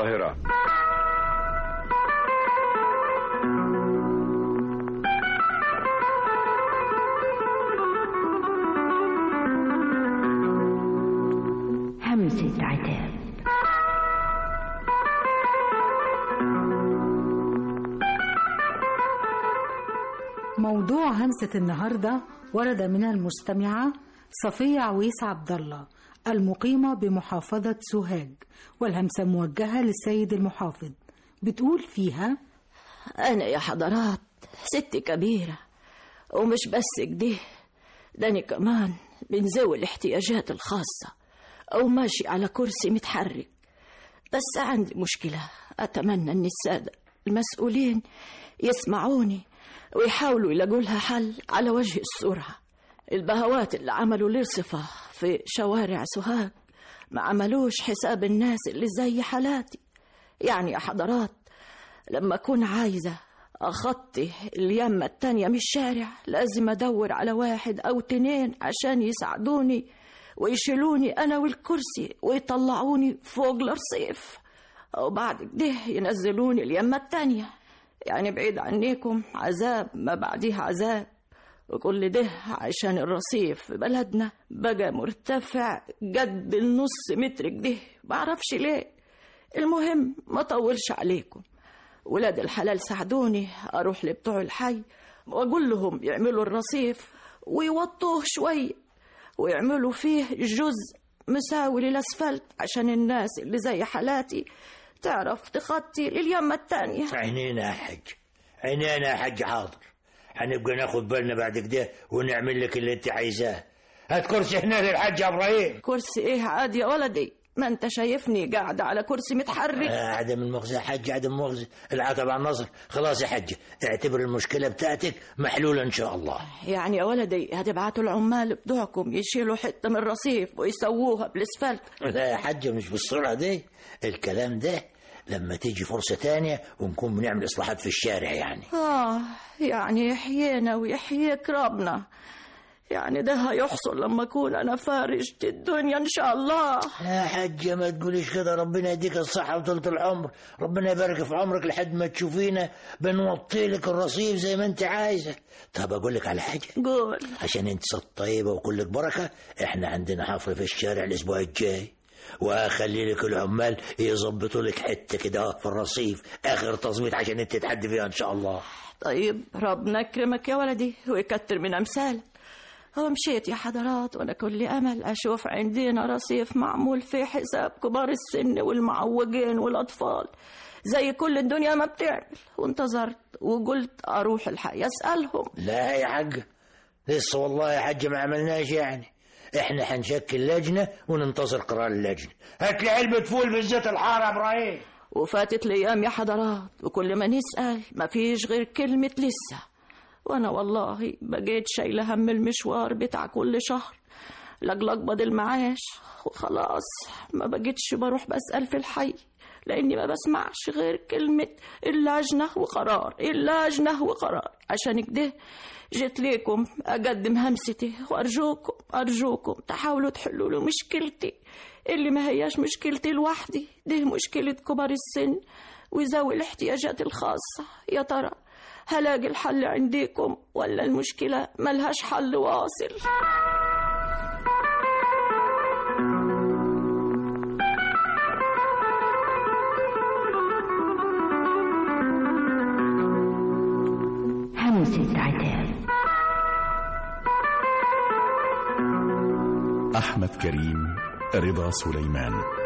القاهرة همسة عتاب موضوع همسة النهاردة ورد من المستمعة صفية عويس عبد الله المقيمة بمحافظة سوهاج والهمسة موجهة للسيد المحافظ بتقول فيها أنا يا حضرات ست كبيرة ومش بس كده داني كمان من ذوي الاحتياجات الخاصة أو ماشي على كرسي متحرك بس عندي مشكلة أتمنى أن السادة المسؤولين يسمعوني ويحاولوا يلاقوا لها حل على وجه السرعة البهوات اللي عملوا الارصفة في شوارع سوهاج ما عملوش حساب الناس اللي زي حالاتي يعني يا حضرات لما أكون عايزة أخطي اليمة التانية من الشارع لازم أدور على واحد أو تنين عشان يساعدوني ويشيلوني أنا والكرسي ويطلعوني فوق الرصيف وبعد كده ينزلوني اليمة التانية يعني بعيد عنيكم عذاب ما بعديه عذاب وكل ده عشان الرصيف في بلدنا بقى مرتفع قد النص متر كده معرفش ليه المهم ما طولش عليكم ولاد الحلال ساعدوني اروح لبتوع الحي واقول لهم يعملوا الرصيف ويوطوه شويه ويعملوا فيه جزء مساوي للاسفلت عشان الناس اللي زي حالاتي تعرف تخطي لليمة التانية عينينا يا حج عينينا يا حج حاضر هنبقى ناخد بالنا بعد كده ونعمل لك اللي انت عايزاه هات كرسي هنا للحج ابراهيم كرسي ايه عادي يا ولدي ما انت شايفني قاعدة على كرسي متحرك آه عدم المؤاخذة يا حج عدم المؤاخذة العتب على النصر خلاص يا حج اعتبر المشكلة بتاعتك محلولة ان شاء الله يعني يا ولدي هتبعتوا العمال بتوعكم يشيلوا حتة من الرصيف ويسووها بالاسفلت لا يا حج مش بالسرعة دي الكلام ده لما تيجي فرصة تانية ونكون بنعمل إصلاحات في الشارع يعني آه يعني يحيينا ويحييك ربنا يعني ده هيحصل لما أكون أنا فارجت الدنيا إن شاء الله يا حجة ما تقوليش كده ربنا يديك الصحة وطولة العمر ربنا يبارك في عمرك لحد ما تشوفينا بنوطي لك الرصيف زي ما انت عايزة طب أقول لك على حاجة قول عشان انت ست طيبة وكلك بركة احنا عندنا حفلة في الشارع الأسبوع الجاي واخلي لك العمال يظبطوا لك حته كده في الرصيف اخر تظبيط عشان انت تعدي فيها ان شاء الله طيب ربنا يكرمك يا ولدي ويكتر من أمثالك هو مشيت يا حضرات وأنا كل أمل أشوف عندنا رصيف معمول فيه حساب كبار السن والمعوجين والأطفال زي كل الدنيا ما بتعمل وانتظرت وقلت أروح الحي أسألهم لا يا حاج لسه والله يا حاج ما عملناش يعني احنا هنشكل لجنه وننتظر قرار اللجنه هات لي علبه فول بالزيت الحار يا ابراهيم وفاتت الأيام يا حضرات وكل ما نسأل مفيش غير كلمة لسه وأنا والله بقيت شايلة هم المشوار بتاع كل شهر لأجل أقبض المعاش وخلاص ما بقيتش بروح بسأل في الحي لأني ما بسمعش غير كلمة اللجنة وقرار اللجنة وقرار عشان كده جيت ليكم أقدم همستي وأرجوكم أرجوكم تحاولوا تحلوا له مشكلتي اللي ما هياش مشكلتي لوحدي دي مشكلة كبار السن وذوي الاحتياجات الخاصة يا ترى هلاقي الحل عنديكم ولا المشكلة ملهاش حل واصل همسة عتاب أحمد كريم رضا سليمان